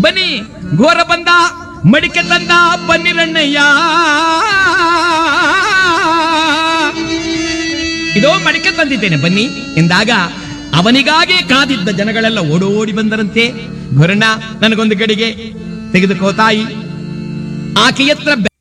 ಬನ್ನಿ ಘೋರ ಬಂದ ಮಡಿಕೆ ತಂದ ಬನ್ನಿರಣ್ಣಯ್ಯ ಇದೋ ಮಡಿಕೆ ತಂದಿದ್ದೇನೆ ಬನ್ನಿ ಎಂದಾಗ ಅವನಿಗಾಗಿ ಕಾದಿದ್ದ ಜನಗಳೆಲ್ಲ ಓಡೋಡಿ ಬಂದರಂತೆ ಘೋರಣ್ಣ ನನಗೊಂದು ಗಡಿಗೆ ತೆಗೆದುಕೋ ತಾಯಿ ಆಕೆಯತ್ರ ಬೆ-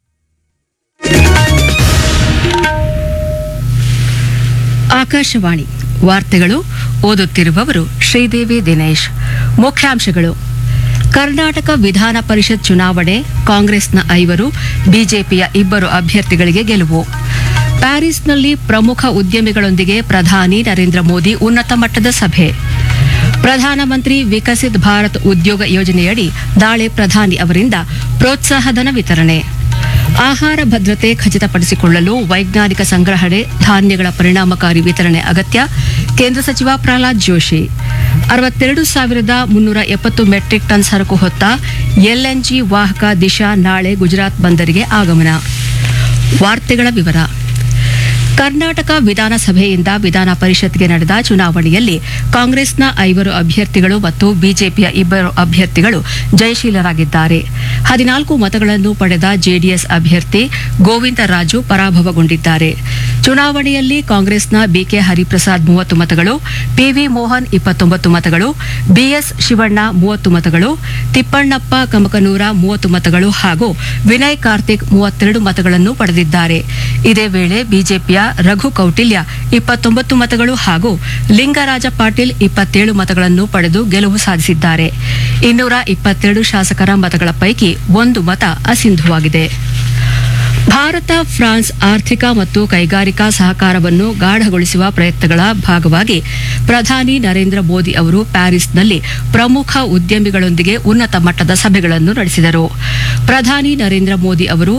ಆಕಾಶವಾಣಿ ವಾರ್ತೆಗಳು ಓದುತ್ತಿರುವವರು ಶ್ರೀದೇವಿ ದಿನೇಶ್ ಮುಖ್ಯಾಂಶಗಳು ಕರ್ನಾಟಕ ವಿಧಾನ ಪರಿಷತ್ ಚುನಾವಣೆ ಕಾಂಗ್ರೆಸ್ನ ಐವರು ಬಿಜೆಪಿಯ ಇಬ್ಬರು ಅಭ್ಯರ್ಥಿಗಳಿಗೆ ಗೆಲುವು ಪ್ಯಾರಿಸ್ನಲ್ಲಿ ಪ್ರಮುಖ ಉದ್ಯಮಿಗಳೊಂದಿಗೆ ಪ್ರಧಾನಿ ನರೇಂದ್ರ ಮೋದಿ ಉನ್ನತ ಮಟ್ಟದ ಸಭೆ ಪ್ರಧಾನಮಂತ್ರಿ ವಿಕಸಿತ್ ಭಾರತ್ ಉದ್ಯೋಗ ಯೋಜನೆಯಡಿ ನಾಳೆ ಪ್ರಧಾನಿ ಅವರಿಂದ ಪ್ರೋತ್ಸಾಹಧನ ವಿತರಣೆ ಆಹಾರ ಭದ್ರತೆ ಖಚಿತಪಡಿಸಿಕೊಳ್ಳಲು ವೈಜ್ಞಾನಿಕ ಸಂಗ್ರಹಣೆ ಧಾನ್ಯಗಳ ಪರಿಣಾಮಕಾರಿ ವಿತರಣೆ ಅಗತ್ಯ ಕೇಂದ್ರ ಸಚಿವ ಪ್ರಹ್ಲಾದ್ ಜೋಶಿ ಅರವತ್ತೆರಡು ಸಾವಿರದ ಮುನ್ನೂರ ಎಪ್ಪತ್ತು ಮೆಟ್ರಿಕ್ ಟನ್ ಸರಕು ಹೊತ್ತ ಎಲ್ಎನ್ಜಿ ವಾಹಕ ದಿಶಾ ನಾಳೆ ಗುಜರಾತ್ ಬಂದರಿಗೆ ಆಗಮನ ವಾರ್ತೆಗಳ ವಿವರ ಕರ್ನಾಟಕ ವಿಧಾನಸಭೆಯಿಂದ ವಿಧಾನ ಪರಿಷತ್ಗೆ ನಡೆದ ಚುನಾವಣೆಯಲ್ಲಿ ಕಾಂಗ್ರೆಸ್ನ ಐವರು ಅಭ್ಯರ್ಥಿಗಳು ಮತ್ತು ಬಿಜೆಪಿಯ ಇಬ್ಬರು ಅಭ್ಯರ್ಥಿಗಳು ಜಯಶೀಲರಾಗಿದ್ದಾರೆ ಹದಿನಾಲ್ಕು ಮತಗಳನ್ನು ಪಡೆದ ಜೆಡಿಎಸ್ ಅಭ್ಯರ್ಥಿ ಗೋವಿಂದರಾಜು ಪರಾಭವಗೊಂಡಿದ್ದಾರೆ ಚುನಾವಣೆಯಲ್ಲಿ ಕಾಂಗ್ರೆಸ್ನ ಬಿಕೆ ಹರಿಪ್ರಸಾದ್ ಮೂವತ್ತು ಮತಗಳು ಪಿವಿ ಮೋಹನ್ ಇಪ್ಪತ್ತೊಂಬತ್ತು ಮತಗಳು ಬಿಎಸ್ ಶಿವಣ್ಣ ಮೂವತ್ತು ಮತಗಳು ತಿಪ್ಪಣ್ಣಪ್ಪ ಕಮಕನೂರ ಮೂವತ್ತು ಮತಗಳು ಹಾಗೂ ವಿನಯ್ ಕಾರ್ತಿಕ್ ಮೂವತ್ತೆರಡು ಮತಗಳನ್ನು ಪಡೆದಿದ್ದಾರೆ ಇದೇ ವೇಳೆ ಬಿಜೆಪಿಯ ರಘು ಕೌಟಿಲ್ಯ ಇಪ್ಪತ್ತೊಂಬತ್ತು ಮತಗಳು ಹಾಗೂ ಲಿಂಗರಾಜ ಪಾಟೀಲ್ ಇಪ್ಪತ್ತೇಳು ಮತಗಳನ್ನು ಪಡೆದು ಗೆಲುವು ಸಾಧಿಸಿದ್ದಾರೆ ಇನ್ನೂರ ಇಪ್ಪತ್ತೆರಡು ಶಾಸಕರ ಮತಗಳ ಪೈಕಿ ಒಂದು ಮತ ಅಸಿಂಧುವಾಗಿದೆ ಭಾರತ ಫ್ರಾನ್ಸ್ ಆರ್ಥಿಕ ಮತ್ತು ಕೈಗಾರಿಕಾ ಸಹಕಾರವನ್ನು ಗಾಢಗೊಳಿಸುವ ಪ್ರಯತ್ನಗಳ ಭಾಗವಾಗಿ ಪ್ರಧಾನಿ ನರೇಂದ್ರ ಮೋದಿ ಅವರು ಪ್ಯಾರಿಸ್ನಲ್ಲಿ ಪ್ರಮುಖ ಉದ್ಯಮಿಗಳೊಂದಿಗೆ ಉನ್ನತ ಮಟ್ಟದ ಸಭೆಗಳನ್ನು ನಡೆಸಿದರು ಪ್ರಧಾನಿ ನರೇಂದ್ರ ಮೋದಿ ಅವರು